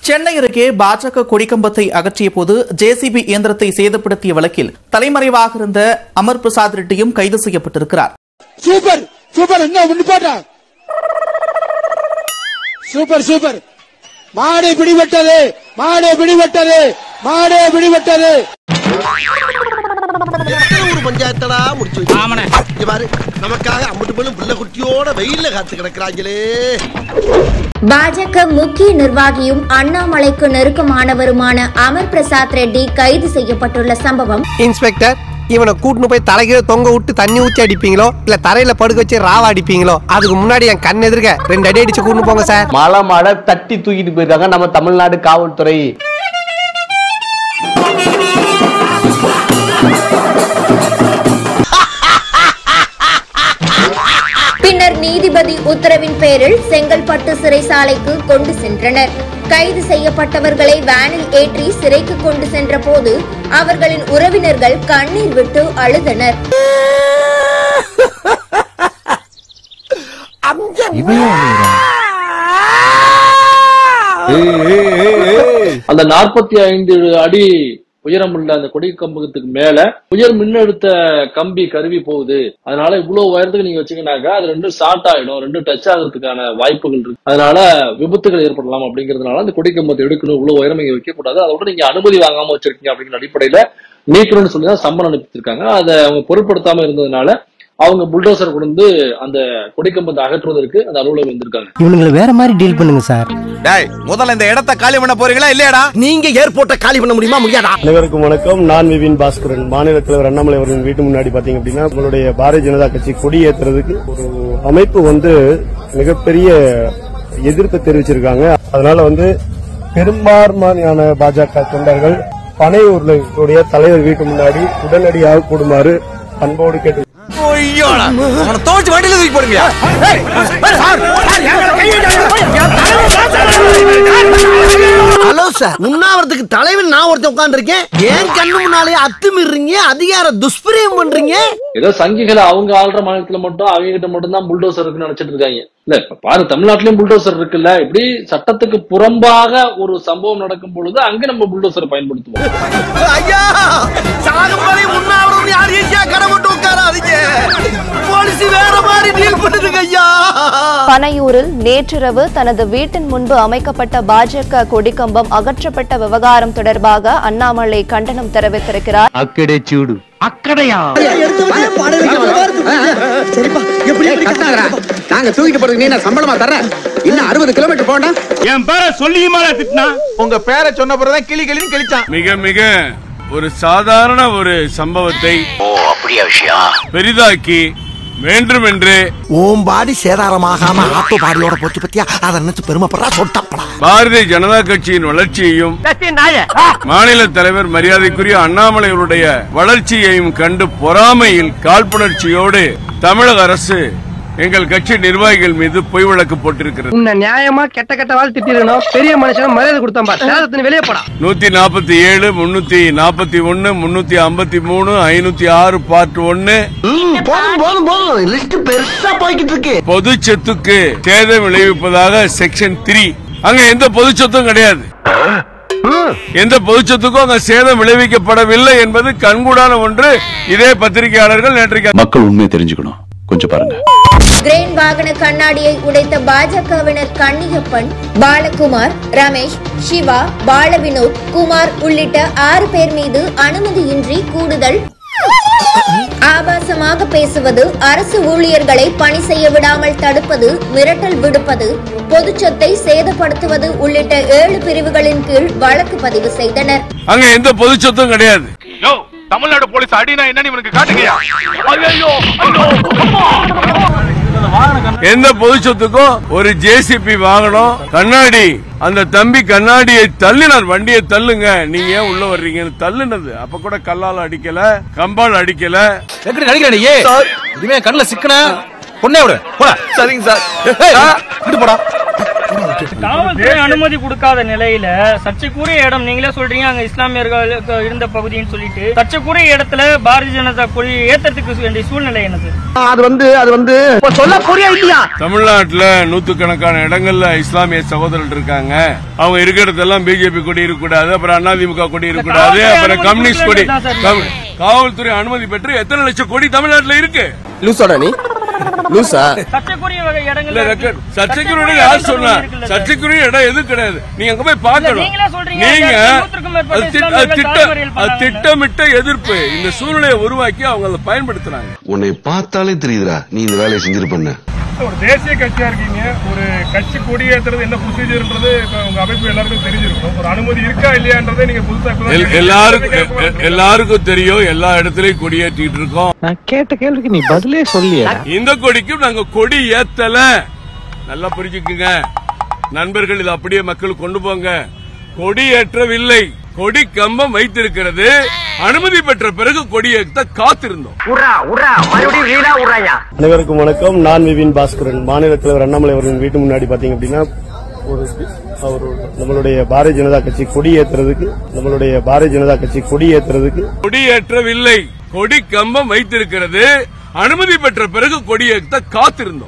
சென்னை அருகே பாஜக கொடிக்கம்பத்தை அகற்றிய போது ஜேசிபி இயந்திரத்தை சேதப்படுத்திய வழக்கில் தலைமறைவாக இருந்த அமர் பிரசாத் ரெட்டியும் கைது செய்யப்பட்டிருக்கிறார் சூப்பர் சூப்பர் என்ன நிப்பாட்டா சூப்பர் சூப்பர் மாடு பிடிபட்டது மாடு பிடிபட்டது மாடு பிடிபட்டது ஒரு பஞ்சாயத்தடா முடிச்சு வச்சு இங்க பாரு நமக்காக அம்பட்டு பெண்ணும் புள்ள குட்டியோட வெயில்ல காத்து கிடக்குறாங்களே பாஜக முக்கிய நிர்வாகியும் அண்ணாமலைக்கு நெருக்கமானவருமான அமர் பிரசாத் ரெட்டி கைது செய்யப்பட்டுள்ள சம்பவம் இன்ஸ்பெக்டர் இவனை கூட்டின்னு போய் தலைகீழ தொங்க விட்டு தண்ணி ஊத்தி அடிப்பீங்களோ இல்ல தரையில படுக்க வச்சு ராவா அடிப்பீங்களோ அதுக்கு முன்னாடி என் கண் எதிர்க்க ரெண்டு அடி அடிச்சு கூட்டின்னு போங்க சார் மலை மலை தட்டி தூக்கிட்டு போயிருக்காங்க நம்ம தமிழ்நாடு காவல்துறை பின்னர் நீதிபதி உத்தரவின் பேரில் செங்கல்பட்டு சிறைசாலைக்கு கொண்டு சென்றனர் கைது செய்யப்பட்டவர்களை வேனில் ஏற்றி சிறைக்கு கொண்டு சென்ற போது அவர்களின் உறவினர்கள் கண்ணீர் விட்டு அழுதனர் அந்த நாற்பத்தி ஐந்து அடி உயரமுள்ள அந்த கொடி கம்பத்துக்கு மேல உயர் மின்னழுத்த கம்பி கருவி போகுது அதனால இவ்வளவு உயரத்துக்கு நீங்க வச்சீங்கன்னாக்கா அது ரெண்டும் ஷார்ட் ஆயிடும் ரெண்டும் டச் ஆகிறதுக்கான வாய்ப்புகள் இருக்கு அதனால விபத்துகள் ஏற்படலாம் அப்படிங்கிறதுனால அந்த கொடி கம்பத்தை எடுக்கணும் இவ்வளவு உயரம் இங்க வைக்க கூடாது அதோட நீங்க அனுமதி வாங்காம வச்சிருக்கீங்க அப்படிங்கிற அடிப்படையில நீக்கணும்னு சொல்லி தான் சம்பளம் அனுப்பிச்சிருக்காங்க அதை அவங்க பொருட்படுத்தாம இருந்ததுனால அவங்க புல்டோசர் கொண்டு அந்த கொடிக்கம்பத்தை அகற்றுவதற்கு அந்த அலுவலகம் வந்திருக்காங்க இவனுங்களை வேற மாதிரி டீல் பண்ணுங்க சார் டேய் முதல்ல இந்த இடத்த காலி பண்ண போறீங்களா இல்லையாடா நீங்க ஏர்போர்ட்டை காலி பண்ண முடியுமா முடியாதா அனைவருக்கும் வணக்கம் நான் விபின் பாஸ்கரன் மாநில தலைவர் அண்ணாமலை அவர்களின் வீட்டு முன்னாடி பாத்தீங்க அப்படின்னா உங்களுடைய பாரதிய ஜனதா கட்சி கொடி ஏத்துறதுக்கு ஒரு அமைப்பு வந்து மிகப்பெரிய எதிர்ப்பு தெரிவிச்சிருக்காங்க அதனால வந்து பெரும்பான்மையான பாஜக தொண்டர்கள் பனையூர்ல தலைவர் வீட்டு முன்னாடி உடனடியாக கூடுமாறு அன்போடு கேட்டு ஐயோடா அவனை தோச்சு வண்டியில தூக்கி போடுங்க ஹலோ சார் உண்ணாவிரத்துக்கு தலைவன் நான் ஒருத்தன் உட்கார்ந்து இருக்கேன் ஏன் கண்ணு முன்னாலே அத்துமீறீங்க அதிகார துஷ்பிரயோகம் பண்றீங்க ஏதோ சங்கிகளை அவங்க ஆள்ற மாநிலத்துல மட்டும் அவங்க கிட்ட மட்டும் தான் புல்டோசர் இருக்குன்னு நினைச்சிட்டு இருக்காங்க இல்ல இப்ப பாரு தமிழ்நாட்டிலயும் புல்டோசர் இருக்குல்ல இப்படி சட்டத்துக்கு புறம்பாக ஒரு சம்பவம் நடக்கும் பொழுது அங்க நம்ம புல்டோசர் பயன்படுத்துவோம் ஐயா சாகுபடி உண்ணாவிரம் யார் ஈஸியா கடை போட்டு உட்காராதீங்க போலீஸ் வேற மாதிரி டீல் பண்ணுதுங்க ஐயா பனையூரில் நேற்றிரவு தனது வீட்டின் முன்பு அமைக்கப்பட்ட பாஜக கொடிக்கம்பம் அகற்றப்பட்ட விவகாரம் தொடர்பாக அண்ணாமலை கண்டனம் தெரிவித்திருக்கிறார் அக்கடே சூடு நாங்க தூக்கிட்டு போறதுக்கு நீ நான் சம்பளமா தர்றேன் இன்னும் அறுபது கிலோமீட்டர் போண்டா என் பேரை சொல்லியுமா திட்டினா உங்க பேரை சொன்ன பிறகுதான் கிளி கிளின்னு கிழிச்சான் மிக மிக ஒரு சாதாரண ஒரு சம்பவத்தை பெரிதாக்கி வேண்டுமென்றே ஓம் பாடி சேதாரமாகாம ஆட்டோ பாடியோட போச்சு பத்தியா அதை நினைச்சு பெருமைப்படுறா சொட்டப்படா பாரதிய ஜனதா கட்சியின் வளர்ச்சியையும் மாநில தலைவர் மரியாதைக்குரிய அண்ணாமலை அவருடைய வளர்ச்சியையும் கண்டு பொறாமையில் காழ்ப்புணர்ச்சியோடு தமிழக அரசு எங்கள் கட்சி நிர்வாகிகள் மீது பொய் வழக்கு போட்டிருக்கிறது உன்னை நியாயமா கெட்ட கெட்ட வாழ் திட்டிருக்கணும் பெரிய மனுஷன் மரியாதை கொடுத்தான் பா சேதத்தின் வெளியே போடா நூத்தி நாற்பத்தி ஏழு முன்னூத்தி நாற்பத்தி ஒன்னு முன்னூத்தி ஐம்பத்தி மூணு ஐநூத்தி ஆறு பார்ட் ஒன்னு போதும் போதும் போதும் லிஸ்ட் பெருசா போய்கிட்டு இருக்கு பொது சொத்துக்கு சேதம் விளைவிப்பதாக செக்ஷன் த்ரீ அங்க எந்த பொது சொத்தும் கிடையாது எந்த பொது சொத்துக்கும் அங்க சேதம் விளைவிக்கப்படவில்லை என்பது கண்கூடான ஒன்று இதே பத்திரிகையாளர்கள் நேற்றைக்கு மக்கள் உண்மையை தெரிஞ்சுக்கணும் கொஞ்சம் பாருங்க கிரேன் வாகன கண்ணாடியை உடைத்த பாஜகவினர் கன்னியப்பன் பாலகுமார் ரமேஷ் சிவா பாலவினோத் குமார் உள்ளிட்ட ஆறு பேர் மீது அனுமதியின்றி கூடுதல் ஆபாசமாக பேசுவது அரசு ஊழியர்களை பணி செய்ய விடாமல் தடுப்பது மிரட்டல் விடுப்பது பொதுச்சொத்தை சேதப்படுத்துவது உள்ளிட்ட ஏழு பிரிவுகளின் கீழ் வழக்கு பதிவு செய்தனர் அங்க எந்த பொது சொத்தும் கிடையாது தமிழ்நாடு போலீஸ் அடினா என்னன்னு இவனுக்கு காட்டுங்கயா ஐயோ எந்த பொது சொத்துக்கும் ஒரு ஜேசிபி வாங்கணும் கண்ணாடி அந்த தம்பி கண்ணாடியை தள்ளினார் வண்டியை தள்ளுங்க நீங்க ஏன் உள்ள வர்றீங்கன்னு தள்ளுனது அப்ப கூட கல்லால் அடிக்கல கம்பால் அடிக்கல எப்படி நடிக்கிற நீ இனிமே கண்ணுல சிக்கன பொண்ணே விடு போடா சரிங்க சார் விட்டு போடா காவல்துறை அனுமதி கொடுக்காத நிலையில சர்ச்சைக்குரிய இடம் நீங்களே சொல்றீங்க அங்க இஸ்லாமியர்கள் இருந்த பகுதின்னு சொல்லிட்டு சர்ச்சைக்குரிய இடத்துல பாரதிய ஜனதா கொள்கையை ஏத்துறதுக்கு வேண்டிய சூழ்நிலை என்னது அது வந்து அது வந்து சொல்ல புரியா இல்லையா தமிழ்நாட்டுல நூத்துக்கணக்கான இடங்கள்ல இஸ்லாமிய சகோதரர்கள் இருக்காங்க அவங்க இருக்கிற இடத்தெல்லாம் பிஜேபி கொடி இருக்கக்கூடாது அப்புறம் அதிமுக கொடி இருக்கக்கூடாது காவல்துறை அப்புறம் அனுமதி கம்யூனிஸ்ட் கொடி கொடுக்கலன்னு தான் சார் கம்- காவல்துறை அனுமதி பெற்று எத்தனை லட்சம் கொடி தமிழ்நாட்டுல இருக்கு லூசாடா நீ லூசா சர்ச்சைக்குரிய வகை இல்ல இடங்கள்ல ரெக்கார்ட் சர்ச்சைக்குரிய இடம் யார் சொன்னா சர்ச்சைக்குரிய இடம் எதுவும் கிடையாது நீங்க அங்க போய் பார்க்கணும் நீங்களே சொல்றீங்க, நீங்க நூற்றுக்கும் மேற்பட்ட அது திட்ட- அது இஸ்லாமியர்கள் திட்ட- தாய்மறியல் அது பண்ணாங்க. திட்டமிட்ட எதிர்ப்பு இந்த சூழ்நிலையை உருவாக்கி அவங்க அதை பயன்படுத்துறாங்க உன்னை பார்த்தாலே தெரியுதுடா நீ இந்த வேலையை செஞ்சிருப்பண்ண ஒரு தேசிய கட்சியா இருக்கீங்க ஒரு கட்சி கொடியேற்றுறது என்ன ப்ரொசீஜர்ன்றது இப்ப உங்க அமைப்பு எல்லாருக்கும் தெரிஞ்சிருக்கும் ஒரு அனுமதி இருக்கா இல்லையான்றதை நீங்க புதுசா இப்பதான் எல்- கேக்குறீங்க. எல்லாருக்கும் கேட்க எ- எல்லாருக்கும் தெரியும் எல்லா இடத்துலயும் கொடி ஏற்றிட்டு இருக்கோம் நான் கேட்ட கேள்விக்கு நீ பதிலே சொல்லியா இந்த கொடிக்கும் நாங்க கொடி ஏத்தல நல்லா புரிஞ்சுக்குங்க நண்பர்கள் இதை அப்படியே மக்கள் கொண்டு போங்க கொடி ஏற்றவில்லை கொடி கம்பம் வைத்திருக்கிறது அனுமதி பெற்ற பிறகு கொடி ஏத்த காத்திருந்தோம் அனைவருக்கும் வணக்கம் நான் விபின் பாஸ்கரன் மாநில தலைவர் அண்ணாமலை அவர்களின் வீட்டு முன்னாடி பாத்தீங்க அப்படின்னா ஒரு அவர் நம்மளுடைய பாரதிய ஜனதா கட்சி கொடி ஏத்துறதுக்கு நம்மளுடைய பாரதிய ஜனதா கட்சி கொடி ஏத்துறதுக்கு கொடி ஏற்றவில்லை கொடி கம்பம் வைத்திருக்கிறது அனுமதி பெற்ற பிறகு கொடி ஏத்த காத்திருந்தோம்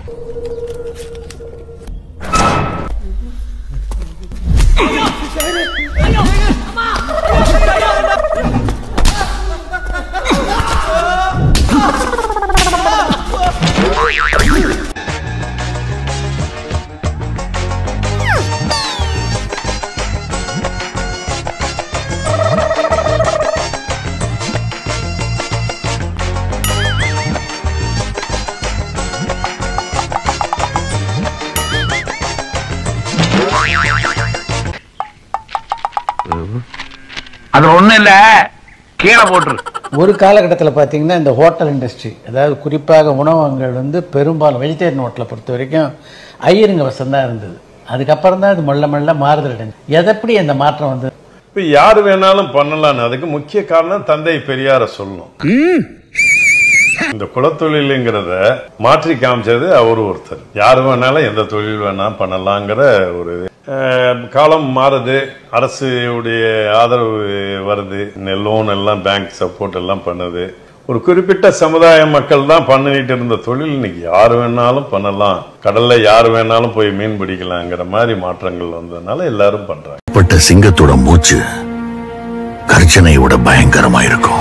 அது ஒண்ணு இல்ல கீழே போட்டுரு ஒரு காலகட்டத்தில் பார்த்தீங்கன்னா இந்த ஹோட்டல் இண்டஸ்ட்ரி அதாவது குறிப்பாக உணவகங்கள் வந்து பெரும்பாலும் வெஜிடேரியன் ஹோட்டலை பொறுத்த வரைக்கும் ஐயருங்க வசம் தான் இருந்தது அதுக்கப்புறம் தான் அது மெல்ல மெல்ல மாறுதல் அடைஞ்சு எதப்படி இந்த மாற்றம் வந்து இப்ப யாரு வேணாலும் பண்ணலாம்னு அதுக்கு முக்கிய காரணம் தந்தை பெரியார சொல்லணும் இந்த குலத்தொழிலுங்கிறத மாற்றி காமிச்சது அவர் ஒருத்தர் யாரு வேணாலும் எந்த தொழில் வேணா பண்ணலாங்கிற ஒரு அஹ், காலம் மாறுது அரசுடைய ஆதரவு வருது லோன் எல்லாம் பேங்க் சப்போர்ட் எல்லாம் பண்ணுது ஒரு குறிப்பிட்ட சமுதாய மக்கள் தான் பண்ணிட்டு இருந்த தொழில் இன்னைக்கு யாரு வேணாலும் பண்ணலாம் கடல்ல யாரு வேணாலும் போய் மீன் பிடிக்கலாங்கிற மாதிரி மாற்றங்கள் வந்ததுனால எல்லாரும் பண்றாங்க பட்ட சிங்கத்தோட மூச்சு கர்ஜனையோட பயங்கரமா இருக்கும்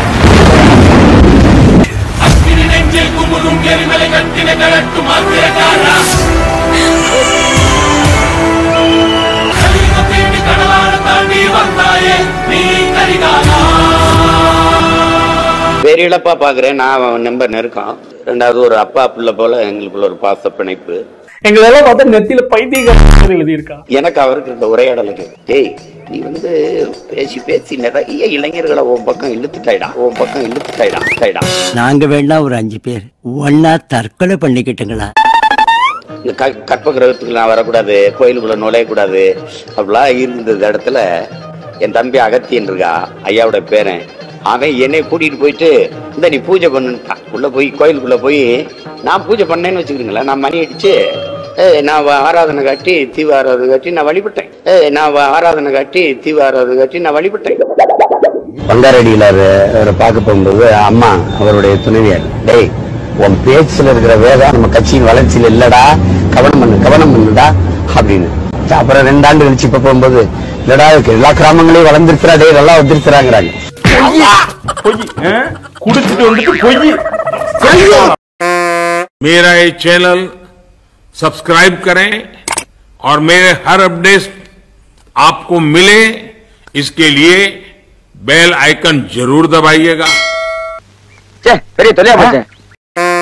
பேரிழப்பா பாக்குறேன் நான் அவன் நம்பர் நெருக்கம் ரெண்டாவது ஒரு அப்பா பிள்ளை போல எங்களுக்குள்ள ஒரு பாச பிணைப்பு எங்களெல்லாம் பார்த்தா நெத்தியில பைத்தியக்காரன் எழுதியிருக்கான் எனக்கு அவருக்கு இந்த உரையாடலுக்கு டேய் நீ வந்து பேசி பேசி நிறைய இளைஞர்களை உன் பக்கம் இழுத்துட்டாயிடா உன் பக்கம் இழுத்துட்டாயிடா டாயிடா நாங்க வேணா ஒரு அஞ்சு பேர் ஒன்னா தற்கொலை பண்ணிக்கிட்டுங்களா இந்த க- கற்ப கிரகத்துக்கு நான் வரக்கூடாது கோயிலுக்குள்ள நுழையக்கூடாது அப்படிலாம் இருந்த இடத்துல என் தம்பி அகத்தியன் இருக்கா ஐயாவோட பேரன் அவன் என்னை கூட்டிட்டு போயிட்டு இந்த நீ பூஜை பண்ணுட்டான் உள்ள போய் கோயிலுக்குள்ள போய் நான் பூஜை பண்ணேன்னு வச்சுக்கிறீங்களா நான் மணி அடிச்சு ஏய், நான் வ- ஆராதனை காட்டி தீவ ஆராதனை காட்டி நான் வழிபட்டேன் ஏய், நான் வ- ஆராதனை காட்டி தீவ ஆராதனை காட்டி நான் வழிபட்டேன் பங்காரடியில அவரை பார்க்க போகும்போது அம்மா அவருடைய துணைவியார் டேய் உன் பேச்சுல இருக்கிற வேதம் நம்ம கட்சியின் வளர்ச்சியில் இல்லடா கவனம் பண்ணு கவனம் பண்ணுடா அப்படின்னு சரி, அப்புறம் ரெண்டு ஆண்டு கழிச்சு இப்ப போகும்போது இல்லடா இதுக்கு எல்லா கிராமங்களையும் வளர்ந்துருக்கிறா டேய் நல்லா வந்துருக்கிறாங்கிறாங்க குடிச்சிட்டு வந்துட்டு பொய் मेरा ये चैनल सब्सक्राइब करें और मेरे हर अपडेट आपको मिले इसके लिए बेल आइकन जरूर दबाइएगा பெரிய தொலையா போச்சேன்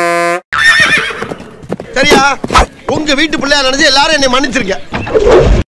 சரியா உங்க வீட்டு பிள்ளையா நினைச்சு எல்லாரும் என்னை மன்னிச்சிருக்க